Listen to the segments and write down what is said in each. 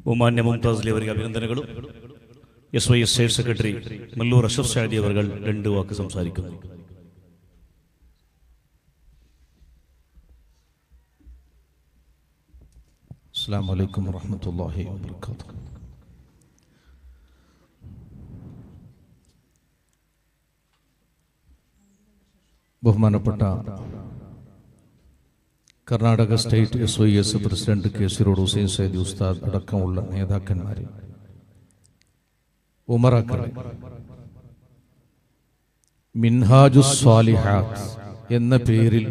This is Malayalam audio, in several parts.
ബഹുമാന്യ മുംതാസിലെ അവർക്ക് അഭിനന്ദനങ്ങളും S Y S state secretary Mallur Ashraf Shadi അവർ രണ്ട് വാക്ക് സംസാരിക്കുന്നു അസ്സാം വലൈക്കും വാഹമത്തല്ലാഹി വാബർക്കാത്തു ബഹുമാനപ്പെട്ട Karnataka state S Y S president K C road Hussain Saidi ഉസ്താദ് അടക്കമുള്ള നേതാക്കന്മാരെ ഉമറാക്കളെ മിൻഹാജു സ്വാലിഹാത്ത് എന്ന പേരിൽ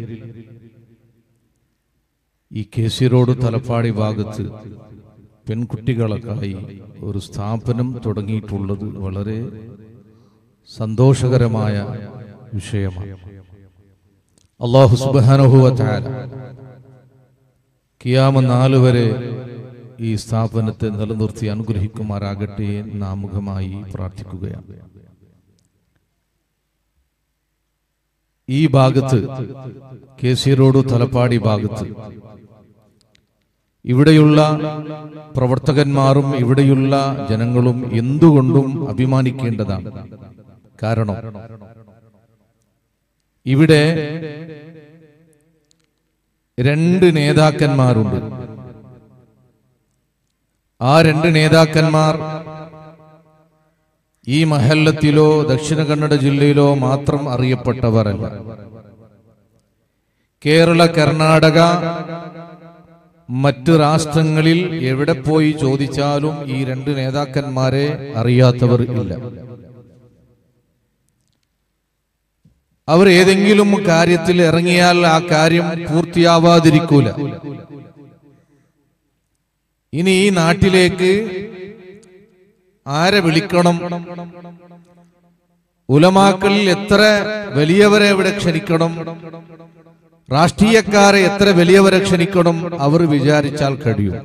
ഈ കെ സി റോഡ് തലപ്പാടി ഭാഗത്ത് പെൺകുട്ടികൾക്കായി ഒരു സ്ഥാപനം തുടങ്ങിയിട്ടുള്ളത് വളരെ സന്തോഷകരമായ വിഷയമാണ് അള്ളാഹു സുബാനുഹുവ കിയാമ നാല് വരെ ഈ സ്ഥാപനത്തെ നിലനിർത്തി അനുഗ്രഹിക്കുമാറാകട്ടെ നാമുഖമായി പ്രാർത്ഥിക്കുകയാണ് ഈ ഭാഗത്ത് കെ സി റോഡ് തലപ്പാടി ഭാഗത്ത് ഇവിടെയുള്ള പ്രവർത്തകന്മാരും ഇവിടെയുള്ള ജനങ്ങളും എന്തുകൊണ്ടും അഭിമാനിക്കേണ്ടതാണ് കാരണം ഇവിടെ രണ്ട് നേതാക്കന്മാരുണ്ട് ആ രണ്ട് നേതാക്കന്മാർ ഈ മഹല്ലത്തിലോ ദക്ഷിണ കന്നഡ ജില്ലയിലോ മാത്രം അറിയപ്പെട്ടവരല്ല കേരള കർണാടക മറ്റ് രാഷ്ട്രങ്ങളിൽ എവിടെ പോയി ചോദിച്ചാലും ഈ രണ്ട് നേതാക്കന്മാരെ അറിയാത്തവർ ഇല്ല അവർ ഏതെങ്കിലും കാര്യത്തിൽ ഇറങ്ങിയാൽ ആ കാര്യം പൂർത്തിയാവാതിരിക്കൂല ഇനി ഈ നാട്ടിലേക്ക് ആരെ വിളിക്കണം ഉലമാക്കളിൽ എത്ര വലിയവരെ ഇവിടെ ക്ഷണിക്കണം രാഷ്ട്രീയക്കാരെ എത്ര വലിയവരെ ക്ഷണിക്കണം അവർ വിചാരിച്ചാൽ കഴിയും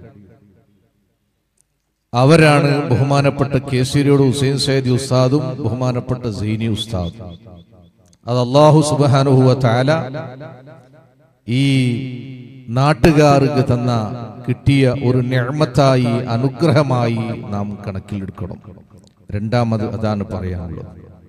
അവരാണ് ബഹുമാനപ്പെട്ട കേസരിയോട് ഹുസൈൻ സയ്യിദ് ഉസ്താദും ബഹുമാനപ്പെട്ട സൈനി ഉസ്താദും അത് അള്ളാഹു സുബാനുഹുവ താല ഈ നാട്ടുകാർക്ക് തന്ന കിട്ടിയ ഒരു ഞമത്തായി അനുഗ്രഹമായി നാം കണക്കിലെടുക്കണം രണ്ടാമത് അതാണ് പറയാനുള്ളത്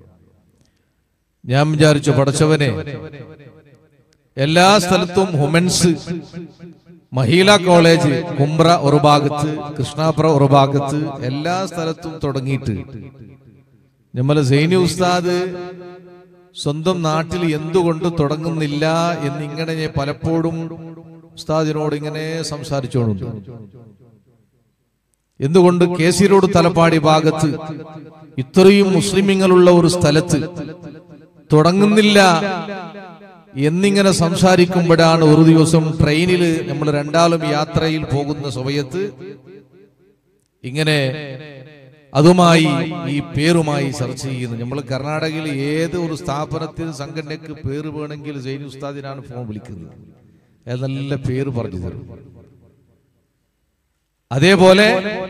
ഞാൻ വിചാരിച്ചു പടച്ചവനെ എല്ലാ സ്ഥലത്തും ഹുമൻസ് മഹിളാ കോളേജ് കുംബ്ര ഒരു ഭാഗത്ത് കൃഷ്ണാപുര ഒരു ഭാഗത്ത് എല്ലാ സ്ഥലത്തും തുടങ്ങിയിട്ട് നമ്മളെ സൈനി ഉസ്താദ് സ്വന്തം നാട്ടിൽ എന്തുകൊണ്ട് തുടങ്ങുന്നില്ല എന്നിങ്ങനെ ഞാൻ പലപ്പോഴും ഉസ്താദിനോട് ഇങ്ങനെ സംസാരിച്ചോളുണ്ട് എന്തുകൊണ്ട് കെ സി റോഡ് തലപ്പാടി ഭാഗത്ത് ഇത്രയും മുസ്ലിമിങ്ങളുള്ള ഒരു സ്ഥലത്ത് തുടങ്ങുന്നില്ല എന്നിങ്ങനെ സംസാരിക്കുമ്പോഴാണ് ഒരു ദിവസം ട്രെയിനിൽ നമ്മൾ രണ്ടാളും യാത്രയിൽ പോകുന്ന സമയത്ത് ഇങ്ങനെ അതുമായി ഈ പേരുമായി ചർച്ച ചെയ്യുന്നു നമ്മൾ കർണാടകയിൽ ഏത് ഒരു സ്ഥാപനത്തിന് സംഘടനയ്ക്ക് പേര് വേണമെങ്കിൽ സൈനി ഉസ്താദിനാണ് ഫോൺ വിളിക്കുന്നത് അത് നല്ല പേര് പറഞ്ഞു തരും അതേപോലെ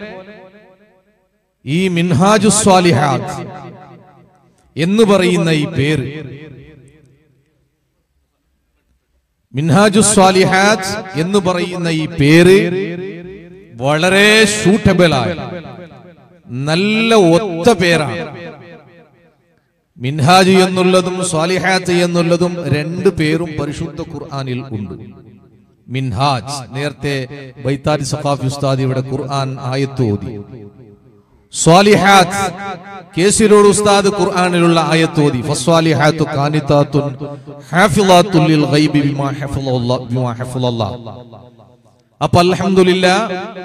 ഈ മിൻഹാജു സ്വാലിഹാത്ത് എന്ന് പറയുന്ന ഈ പേര് മിൻഹാജു സ്വാലിഹാത്ത് എന്ന് പറയുന്ന ഈ പേര് വളരെ സൂട്ടബിൾ ആയ നല്ല ഒത്ത പേരാണ് മിൻഹാജ് എന്നുള്ളതും സ്വാലിഹാത്ത് എന്നുള്ളതും രണ്ട് പേരും പരിശുദ്ധ ഖുർആനിൽ ഉണ്ട് മിൻഹാജ് നേരത്തെ ബൈത്താരി സഖാഫി ഉസ്താദ് ഇവിടെ ഖുർആൻ ആയത്ത് ഓതി സ്വാലിഹാത്ത് കേസിലോട് ഉസ്താദ് ഖുർആനിലുള്ള ആയത്ത് ഓതി ഫസ്വാലിഹാത്തു കാനിതാത്തുൻ ഹാഫിളാത്തുൽ ലിൽ ഗൈബി ബിമാ ഹഫളല്ലാഹ് ബിമാ ഹഫളല്ലാഹ് അപ്പോൾ അൽഹംദുലില്ലാ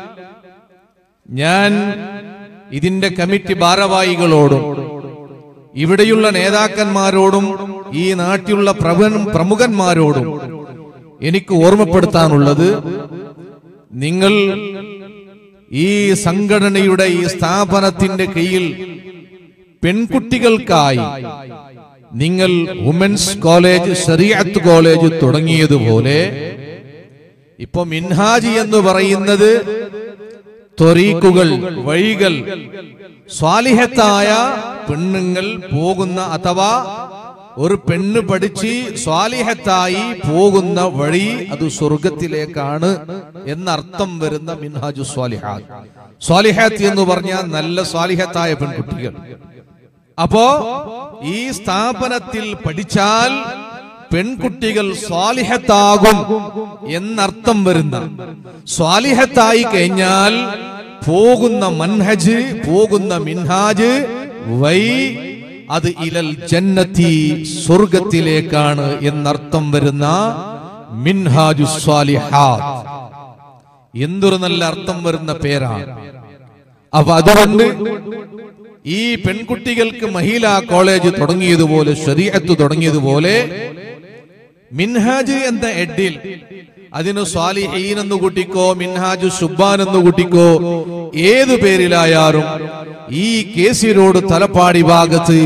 ഞാൻ ഇതിന്റെ കമ്മിറ്റി ഭാരവാഹികളോടും ഇവിടെയുള്ള നേതാക്കന്മാരോടും ഈ നാട്ടിലുള്ള പ്രഭ- പ്രമുഖന്മാരോടും എനിക്ക് ഓർമ്മപ്പെടുത്താനുള്ളത് നിങ്ങൾ ഈ സംഘടനയുടെ ഈ സ്ഥാപനത്തിന്റെ കീഴിൽ പെൺകുട്ടികൾക്കായി നിങ്ങൾ വുമൻസ് കോളേജ് ശരിയത്ത് കോളേജ് തുടങ്ങിയതുപോലെ ഇപ്പൊ മിൻഹാജി എന്ന് പറയുന്നത് ത്വരീക്കുകൾ വഴികൾ സ്വാലിഹത്തായ പെണ്ണുങ്ങൾ പോകുന്ന അഥവാ ഒരു പെണ്ണ് പഠിച്ച് സ്വാലിഹത്തായി പോകുന്ന വഴി അത് സ്വർഗത്തിലേക്കാണ് എന്നർത്ഥം വരുന്ന മിൻഹാജു സ്വാലിഹാത്ത് സ്വാലിഹാത്ത് എന്ന് പറഞ്ഞാൽ നല്ല സ്വാലിഹത്തായ പെൺകുട്ടികൾ അപ്പോ ഈ സ്ഥാപനത്തിൽ പഠിച്ചാൽ പെൺകുട്ടികൾ സ്വാലിഹത്താകും എന്നർത്ഥം വരുന്ന സ്വാലിഹത്തായി കഴിഞ്ഞാൽ പോകുന്ന മൻഹജ് പോകുന്ന മിൻഹാജ് വൈ അത് ഇലൽ ജന്നത്തി സ്വർഗത്തിലേക്കാണ് എന്നർത്ഥം വരുന്ന മിൻഹാജു സ്വാലിഹാത്ത് എന്തൊരു നല്ല അർത്ഥം വരുന്ന പേരാണ് അപ്പൊ അതുകൊണ്ട് ഈ പെൺകുട്ടികൾക്ക് മഹിളാ കോളേജ് തുടങ്ങിയതുപോലെ ശരീഅത്ത് തുടങ്ങിയതുപോലെ മിൻഹാജ് എന്ന എഡിൽ അതിന് സ്വാലിഹീൻ എന്ന് കൂട്ടിക്കോ മിൻഹാജു സുബാൻ എന്ന് കൂട്ടിക്കോ ഏതു പേരിലായാലും ഈ കേസിനോട് തലപ്പാടി ഭാഗത്ത്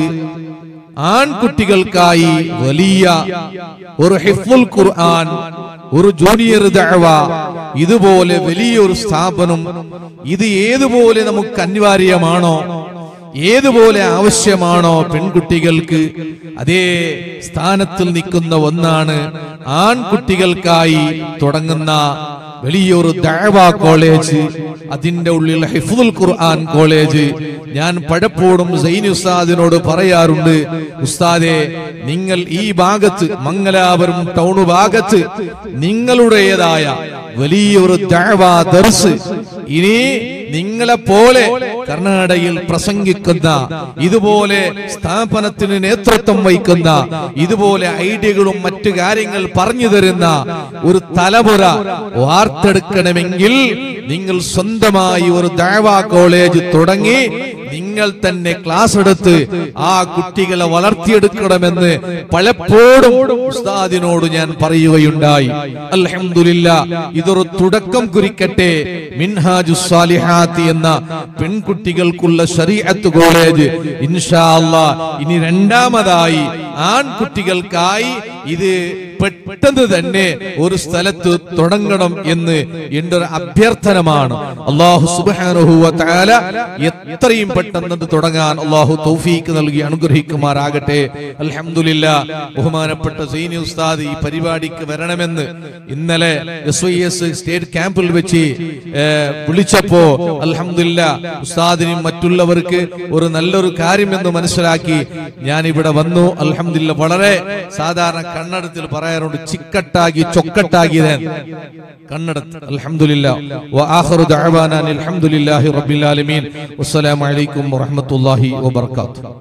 ആൺകുട്ടികൾക്കായി വലിയ ഒരു ഹിഫുൽ ഖുർആൻ ഒരു ജൂനിയർ ദഅവ ഇതുപോലെ വലിയൊരു സ്ഥാപനം ഇത് ഏതുപോലെ നമുക്ക് അനിവാര്യമാണോ ഏതുപോലെ ആവശ്യമാണോ പെൺകുട്ടികൾക്ക് അതേ സ്ഥാനത്തിൽ നിൽക്കുന്ന ഒന്നാണ് ആൺകുട്ടികൾക്കായി തുടങ്ങുന്ന വലിയൊരു ദഅവ കോളേജ് അതിന്റെ ഉള്ളിൽ ഹിഫുൽ ഖുർആൻ കോളേജ് ഞാൻ പലപ്പോഴും സൈനി ഉസ്താദിനോട് പറയാറുണ്ട് ഉസ്താദെ നിങ്ങൾ ഈ ഭാഗത്ത് മംഗലാപുരം ടൗൺ ഭാഗത്ത് നിങ്ങളുടേതായ വലിയൊരു ദഅവ ദർസ് ഇനി നിങ്ങളെ പോലെ കർണാടകയിൽ പ്രസംഗിക്കുന്ന ഇതുപോലെ സ്ഥാപനത്തിന് നേതൃത്വം വഹിക്കുന്ന ഇതുപോലെ ഐഡിയകളും മറ്റു കാര്യങ്ങൾ പറഞ്ഞു തരുന്ന ഒരു തലമുറ വാർത്തെടുക്കണമെങ്കിൽ നിങ്ങൾ സ്വന്തമായി ഒരു ദാവ കോളേജ് തുടങ്ങി നിങ്ങൾ തന്നെ ക്ലാസ് എടുത്ത് ആ കുട്ടികളെ വളർത്തിയെടുക്കണമെന്ന് പലപ്പോഴും ഉസ്താദിനോട് ഞാൻ പറയുകയുണ്ടായി അൽഹംദുലില്ല ഇതൊരു തുടക്കം കുറിക്കട്ടെ മിൻഹാജു സാലിഹാത്ത് എന്ന പെൺകുട്ടികൾക്കുള്ള ശരീഅത്ത് കോളേജ് ഇൻഷാ അല്ലാ ഇനി രണ്ടാമതായി ആൺകുട്ടികൾക്കായി ഇത് പെട്ടെന്ന് തന്നെ ഒരു സ്ഥലത്ത് തുടങ്ങണം എന്ന് എന്റെ ഒരു അഭ്യർത്ഥനമാണ് അള്ളാഹു സുബ്ഹാനഹു വ തആല എത്രയും പെട്ടെന്ന് അത് തുടങ്ങാൻ അള്ളാഹു തൗഫീക്ക് നൽകി അനുഗ്രഹിക്കുമാറാകട്ടെ അൽഹംദുലില്ല ബഹുമാനപ്പെട്ട സൈനി ഉസ്താദ് ഈ പരിപാടിക്ക് വരണമെന്ന് ഇന്നലെ എസ് വൈ എസ് സ്റ്റേറ്റ് ക്യാമ്പിൽ വെച്ച് ഏ, വിളിച്ചപ്പോ അൽഹംദുലില്ല ഉസ്താദിനും മറ്റുള്ളവർക്ക് ഒരു നല്ലൊരു കാര്യമെന്ന് മനസ്സിലാക്കി ഞാൻ ഇവിടെ വന്നു അൽഹംദുലില്ല വളരെ സാധാരണ കണ്ണടത്തിൽ പറയാറുണ്ട് ചിക്കട്ടാകി ചൊക്കട്ടാക്കി കണ്ണടത്ത് അൽഹംദുലില്ല വആഖിറു ദഅവാനാ അൽഹംദുലില്ലാഹി റബ്ബിൽ ആലമീൻ വസ്സലാമു അലൈക്കും വറഹ്മത്തുള്ളാഹി വബറകാതുഹു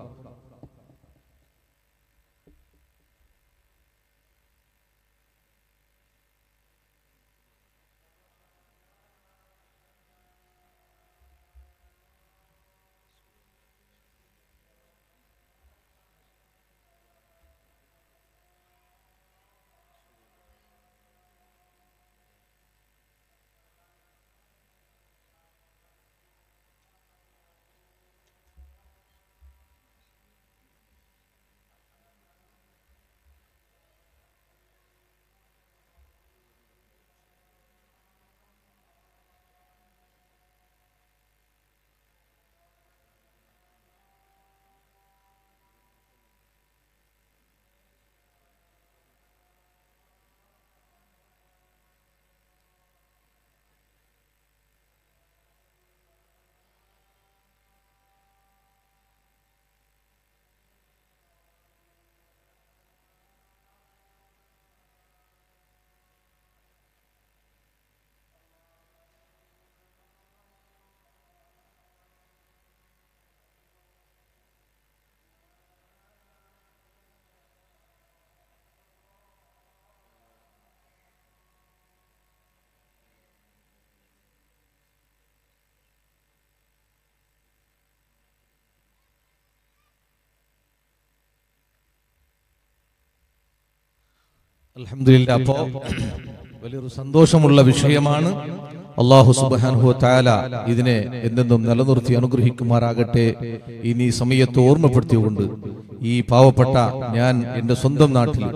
അൽഹംദുലില്ല അപ്പോ വലിയൊരു സന്തോഷമുള്ള വിഷയമാണ് അള്ളാഹു സുബാൻഹു താല ഇതിനെ എന്തെന്നും നിലനിർത്തി അനുഗ്രഹിക്കുമാറാകട്ടെ ഇനി സമയത്ത് ഓർമ്മപ്പെടുത്തിയുകൊണ്ട് ഈ പാവപ്പെട്ട ഞാൻ എന്റെ സ്വന്തം നാട്ടിൽ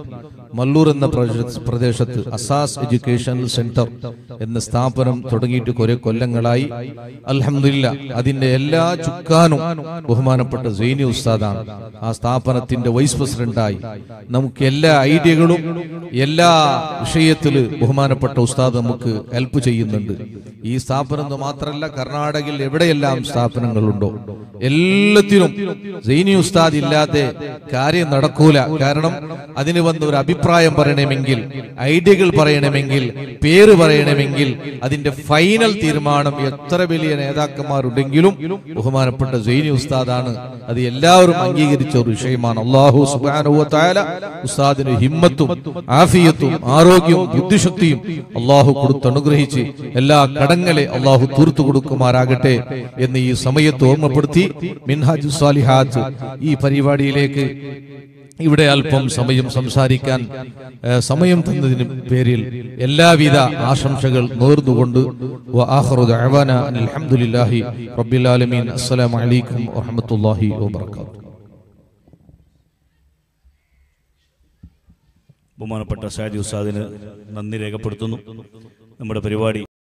മല്ലൂർ എന്ന പ്രദേശ- പ്രദേശത്ത് അസാസ് എഡ്യൂക്കേഷണൽ സെന്റർ എന്ന സ്ഥാപനം തുടങ്ങിയിട്ട് കുറെ കൊല്ലങ്ങളായി അൽഹംദുലില്ല അതിന്റെ എല്ലാ ചുക്കാനും ബഹുമാനപ്പെട്ട സൈനി ഉസ്താദാണ് ആ സ്ഥാപനത്തിന്റെ വൈസ് പ്രസിഡന്റായി നമുക്ക് എല്ലാ ഐഡിയകളും എല്ലാ വിഷയത്തില് ബഹുമാനപ്പെട്ട ഉസ്താദ് നമുക്ക് ഹെൽപ്പ് ചെയ്യുന്നുണ്ട് ഈ സ്ഥാപനം എന്ന് മാത്രമല്ല കർണാടകയിൽ എവിടെയെല്ലാം സ്ഥാപനങ്ങളുണ്ടോ എല്ലാത്തിനും സൈനി ഉസ്താദ് ഇല്ലാതെ കാര്യം നടക്കൂല കാരണം അതിന് വന്ന് ഒരു അഭിപ്രായം പറയണമെങ്കിൽ ഐഡിയകൾ പറയണമെങ്കിൽ പേര് പറയണമെങ്കിൽ അതിന്റെ ഫൈനൽ തീരുമാനം എത്ര വലിയ നേതാക്കന്മാരുണ്ടെങ്കിലും ബഹുമാനപ്പെട്ട സൈനി ഉസ്താദാണ് അത് എല്ലാവരും അംഗീകരിച്ച ഒരു വിഷയമാണ് അള്ളാഹു സുബാനുവത്തായ ഉസ്താദിന് ഹിമ്മത്തും ആഫിയത്തും ആരോഗ്യവും ബുദ്ധിശക്തിയും അള്ളാഹു കൊടുത്തനുഗ്രഹിച്ച് എല്ലാ കടങ്ങളെ അള്ളാഹു തീർത്തു കൊടുക്കുമാറാകട്ടെ എന്ന് ഈ സമയത്ത് ഓർമ്മപ്പെടുത്തി മിൻഹാജ് സാലിഹാത്ത് ഈ പരിപാടിയിലേക്ക് ഇവിടെ അല്പം സമയം സംസാരിക്കാൻ ഏ, സമയം തന്നതിന് പേരിൽ എല്ലാവിധ ആശംസകൾ നേർന്നുകൊണ്ട് വആഖിറു ദഅവാന അനിൽ ഹംദുലില്ലാഹി റബ്ബിൽ ആലമീൻ അസ്സലാമു അലൈക്കും വറഹ്മത്തുള്ളാഹി വബറകാതുഹു ബഹുമാനപ്പെട്ട ഷാജി ഉസ്താദിന് നന്ദി രേഖപ്പെടുത്തുന്നു നമ്മുടെ പരിപാടി